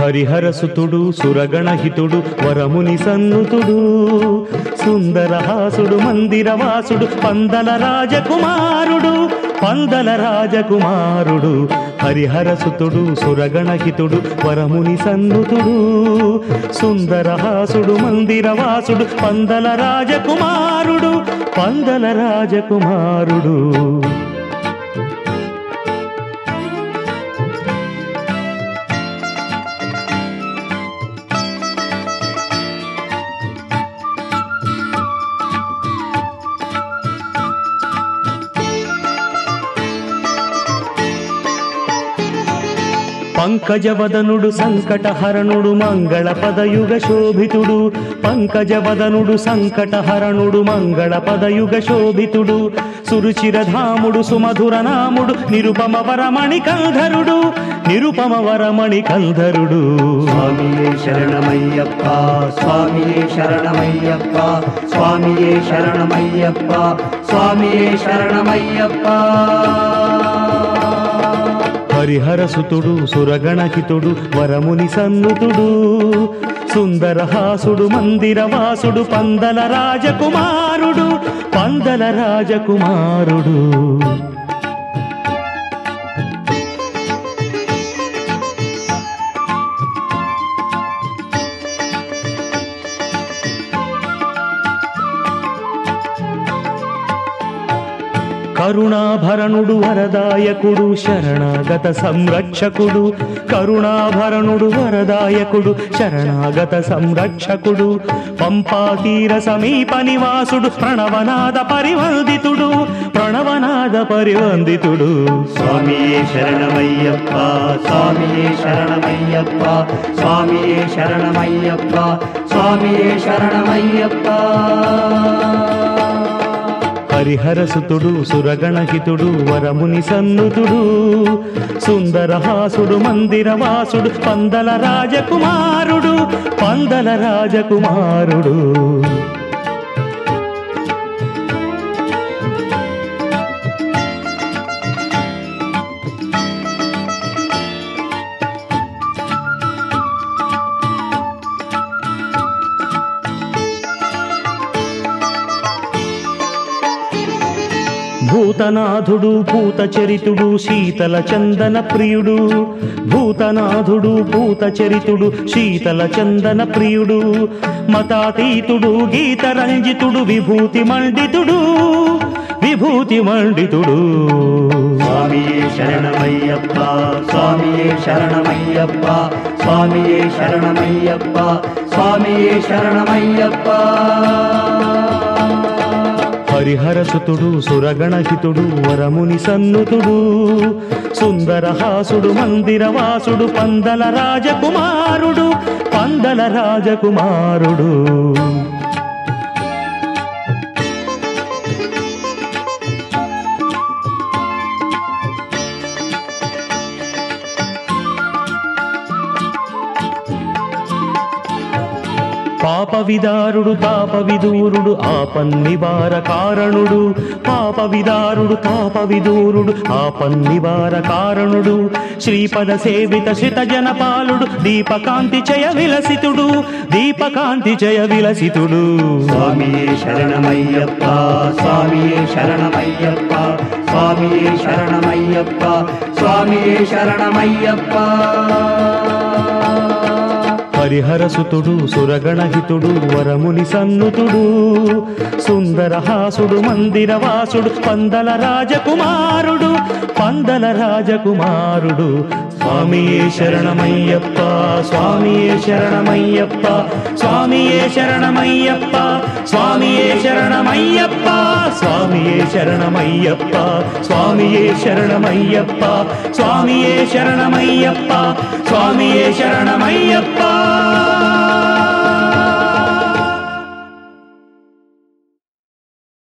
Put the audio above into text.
హరిహరసుతుడు సురగణహితుడు వరముని సన్నుతుడు సుందరహాసుడు మందిరవాసుడు పందల రాజకుమారుడు పందల రాజకుమారుడు హరిహరసుతుడు సురగణహితుడు వరముని సన్నుతుడు సుందరహాసుడు మందిరవాసుడు పందల రాజకుమారుడు పందల రాజకుమారుడు పంకజవదనుడు సంకటహరణుడు మంగళ పదయుగ శోభితుడు పంకజవదనుడు సంకటహరణుడు మంగళ పదయుగ శోభితుడు సురుచిరధాముడు సుమధుర నాముడు నిరుపమ వరమణి కంధరుడు నిరుపమ వరమణి కంధరుడు స్వామియే శరణమయ్యప్ప స్వామియే శరణమయ్యప్ప స్వామియే శరణమయ్యప్ప స్వామియే శరణమయ్యప్ప హరిహరసుతుడు సురగణహితుడు వరముని సన్నుతుడు సుందరహాసుడు మందిరవాసుడు పందల రాజకుమారుడు పందల రాజకుమారుడు కరుణాభరణుడు వరదాయకుడు శరణాగత సంరక్షకుడు కరుణాభరణుడు వరదాయకుడు శరణాగత సంరక్షకుడు పంపాతీర సమీప నివాసుడు ప్రణవనాద పరివందితుడు ప్రణవనాద పరివందితుడు స్వామియే శరణమయ్యప్ప స్వామియే శరణమయ్యప్ప స్వామియే శరణమయ్యప్ప స్వామియే శరణమయ్యప్ప హరిహరసుతుడు సురగణహితుడు వరముని సన్నుతుడు సుందరహాసుడు మందిరవాసుడు పందల రాజకుమారుడు పందల రాజకుమారుడు భూతనాథుడు భూతచరితుడు శీతల చందన ప్రియుడు భూతనాథుడు భూతచరితుడు శీతల చందన ప్రియుడు మతాతీతుడు గీతరంజితుడు విభూతి మండితుడు విభూతి మండితుడు స్వామియే శరణమయ్యప్ప స్వామియే శరణమయ్యప్ప స్వామియే శరణమయ్యప్ప స్వామియే శరణమయ్యప్ప హరిహరసుతుడు సురగణహితుడు వరముని సన్నుతుడు సుందరహాసుడు మందిరవాసుడు పందల రాజకుమారుడు పందల రాజకుమారుడు పాప విదారుడు తాప విదూరుడు ఆపన్నివార కారణుడు పాప విదారుడు తాప విదూరుడు ఆపన్నివార కారణుడు శ్రీపద సేవిత శిత జనపాలుడు దీపకాంతి చయ విలసితుడు దీపకాంతి చయ విలసితుడు స్వామియే శరణమయ్యప్ప స్వామియే శరణమయ్యప్ప స్వామియే శరణమయ్యప్ప స్వామియే శరణమయ్యప్ప హరిహరసుతుడు సురగణహితుడు వరముని సన్నుతుడు సుందరహాసుడు మందిరవాసుడు పందల రాజకుమారుడు పందల రాజకుమారుడు స్వామియే శరణమయ్యప్ప స్వామియే శరణమయ్యప్ప స్వామియే శరణమయ్యప్ప స్వామియే శరణమయ్యప్ప స్వామియే శరణమయ్యప్ప స్వామియే శరణమయ్యప్ప స్వామియే శరణమయ్యప్ప స్వామియే శరణమయ్యప్ప